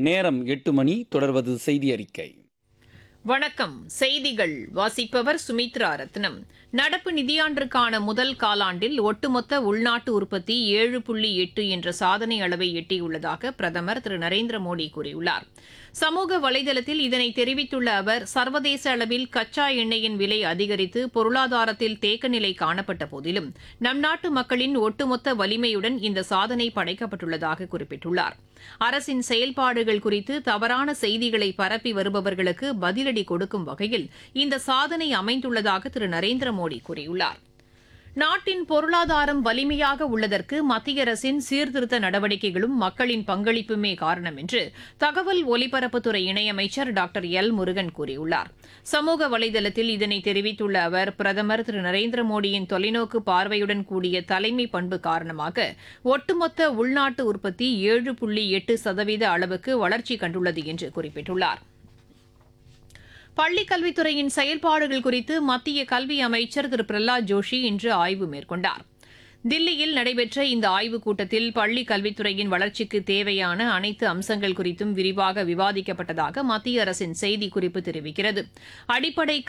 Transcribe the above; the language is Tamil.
நேரம் எட்டு மணி தொடர்வது செய்தி அறிக்கை வணக்கம் செய்திகள் வாசிப்பவர் சுமித்ரா ரத்னம் நடப்பு நிதியாண்டிற்கான முதல் காலாண்டில் ஒட்டுமொத்த உள்நாட்டு உற்பத்தி ஏழு புள்ளி எட்டு என்ற சாதனை அளவை எட்டியுள்ளதாக பிரதமர் திரு நரேந்திர மோடி கூறியுள்ளார் சமூக வலைதளத்தில் இதனை தெரிவித்துள்ள அவர் சர்வதேச அளவில் கச்சா எண்ணெயின் விலை அதிகரித்து பொருளாதாரத்தில் தேக்கநிலை காணப்பட்ட போதிலும் நம் நாட்டு மக்களின் ஒட்டுமொத்த வலிமையுடன் இந்த சாதனை படைக்கப்பட்டுள்ளதாக குறிப்பிட்டுள்ளார் அரசின் செயல்பாடுகள் குறித்து தவறான செய்திகளை பரப்பி வருபவர்களுக்கு பதிலடி கொடுக்கும் வகையில் இந்த சாதனை அமைந்துள்ளதாக திரு நரேந்திர மோடி கூறியுள்ளார் நாட்டின் பொருளாதாரம் வலிமையாக உள்ளதற்கு மத்திய அரசின் சீர்திருத்த நடவடிக்கைகளும் மக்களின் பங்களிப்புமே காரணம் என்று தகவல் ஒலிபரப்புத்துறை இணையமைச்சர் டாக்டர் எல் முருகன் கூறியுள்ளார் சமூக வலைதளத்தில் இதனை தெரிவித்துள்ள அவர் பிரதமர் திரு நரேந்திர மோடியின் தொலைநோக்கு பார்வையுடன் கூடிய தலைமை பண்பு காரணமாக ஒட்டுமொத்த உள்நாட்டு உற்பத்தி ஏழு புள்ளி எட்டு சதவீத அளவுக்கு வளர்ச்சி கண்டுள்ளது என்று குறிப்பிட்டுள்ளார் பள்ளிக் கல்வித்துறையின் செயல்பாடுகள் குறித்து மத்திய கல்வி அமைச்சர் திரு பிரஹ்லாத் ஜோஷி இன்று ஆய்வு மேற்கொண்டார் தில்லியில் நடைபெற்ற இந்த ஆய்வுக் கூட்டத்தில் பள்ளிக் கல்வித்துறையின் வளர்ச்சிக்கு தேவையான அனைத்து அம்சங்கள் குறித்தும் விரிவாக விவாதிக்கப்பட்டதாக மத்திய அரசின் செய்திக்குறிப்பு தெரிவிக்கிறது அடிப்படை